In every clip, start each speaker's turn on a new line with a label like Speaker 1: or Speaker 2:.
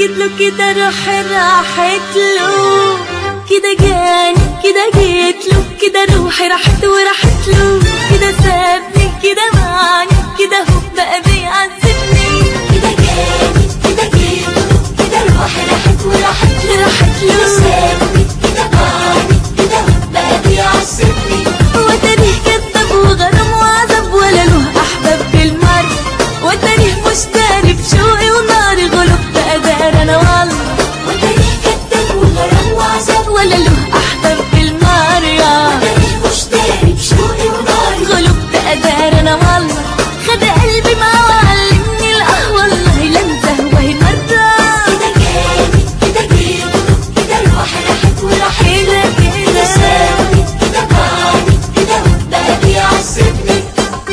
Speaker 1: جيت له كده روحي راحت له كده جاني كده جيت له كده روحي راحت وراحت له كده سابني كده معني كده هو بقى بيعذبني
Speaker 2: كده جاني كده جيت كده روحي راحت وراحت له
Speaker 1: راحت
Speaker 2: كده
Speaker 1: له
Speaker 2: سابني كده بعدي كده بقى بيعذبني
Speaker 1: وتاريخ كذاب وغرام وعذاب ولا له احباب بالمر وتاريخ مشتري بشوقي وناري غلب بقى دار انا والله
Speaker 2: وتاريخ كداب وغرام وعذاب
Speaker 1: ولا له احباب بالمر يا
Speaker 2: وتاريخ مشتري بشوقي وناري
Speaker 1: غلب بقى دار انا والله خد قلبي معاه وعلمني الاه والله لا انساه وهي مره
Speaker 2: كده جاني كده جيت كده روحي راحت وراحت
Speaker 1: كده
Speaker 2: كده
Speaker 1: كده
Speaker 2: سابني كده بعدي كده بقى بيعذبني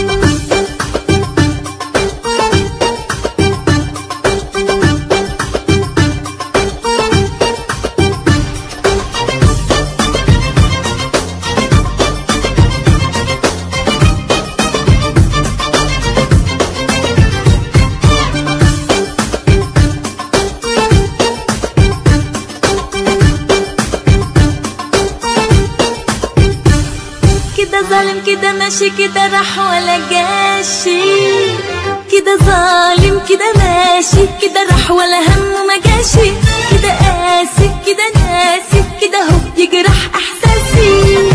Speaker 1: كده ظالم كده ماشي كده راح ولا جاشي كده ظالم كده ماشي كده راح ولا همه ما جاشي كده قاسي كده ناسي كده هو يجرح احساسي